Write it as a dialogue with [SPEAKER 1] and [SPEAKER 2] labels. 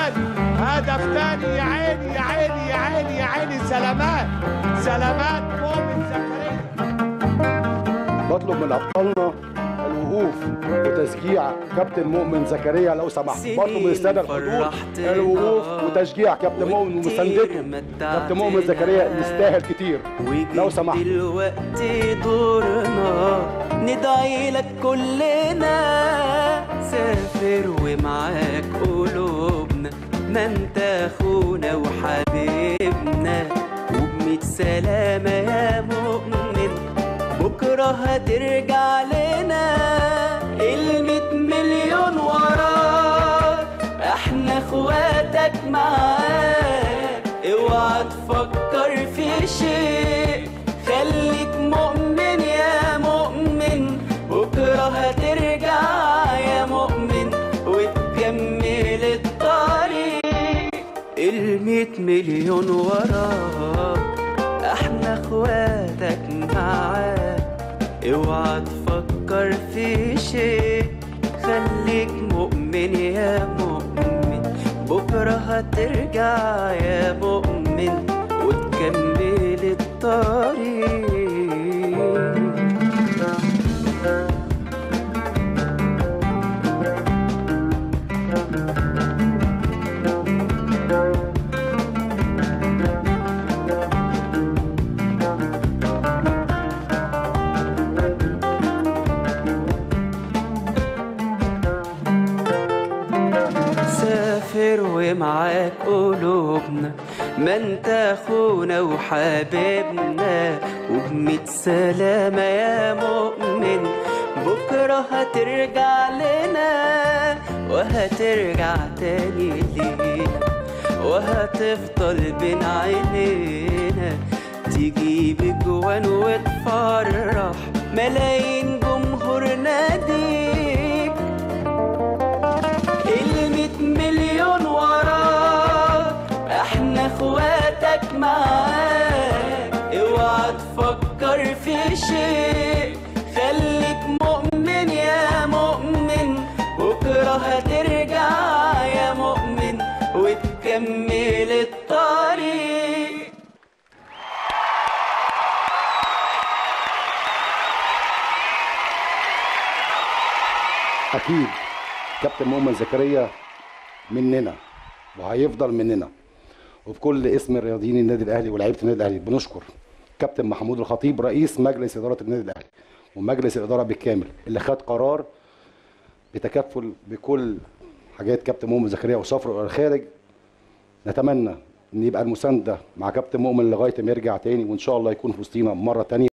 [SPEAKER 1] تاني هدف تاني يا عيني يا عيني يا عيني يا عيني سلامات سلامات مؤمن زكريا
[SPEAKER 2] بطلب من ابطالنا الوقوف وتشجيع كابتن مؤمن زكريا لو سمحت بطلب من الساده الحضور الوقوف وتشجيع كابتن مؤمن ومساندته كابتن مؤمن زكريا يستاهل كتير لو سمحت
[SPEAKER 3] دلوقتي دورنا ندعي لك كلنا سافر ومعاك قلوبنا ما انت اخونا وحبيبنا وبميت سلامة يا مؤمن بكرة هترجع لنا الميت مليون وراك احنا اخواتك معاك اوعى تفكر في شيء خليك مؤمن يا مؤمن بكرة هترجع يا مؤمن وتكمل الطريق الميت مليون وراك احنا اخواتك معاك اوعى تفكر في شيء خليك مؤمن يا مؤمن بكرة هترجع يا مؤمن وتكمل الطريق سافر ومعاك قلوبنا ما انت اخونا وحبيبنا وبميت سلامة يا مؤمن بكرة هترجع لنا وهترجع تاني لينا وهتفضل بين عينينا تجيب جوان وتفرح ملايين جمهور ناديك الميت مليون وراك احنا اخواتك معاك اوعى تفكر في شيء خليك مؤمن يا مؤمن بكرة هترجع يا مؤمن وتكمل الطريق
[SPEAKER 2] اكيد كابتن مؤمن زكريا مننا وهيفضل مننا وبكل اسم الرياضيين النادي الاهلي ولاعيبه النادي الاهلي بنشكر كابتن محمود الخطيب رئيس مجلس اداره النادي الاهلي ومجلس الاداره بالكامل اللي خد قرار بتكفل بكل حاجات كابتن مؤمن زكريا وسفره الى الخارج نتمنى ان يبقى المسانده مع كابتن مؤمن لغايه ما يرجع تاني وان شاء الله يكون في وسطينا مره تانيه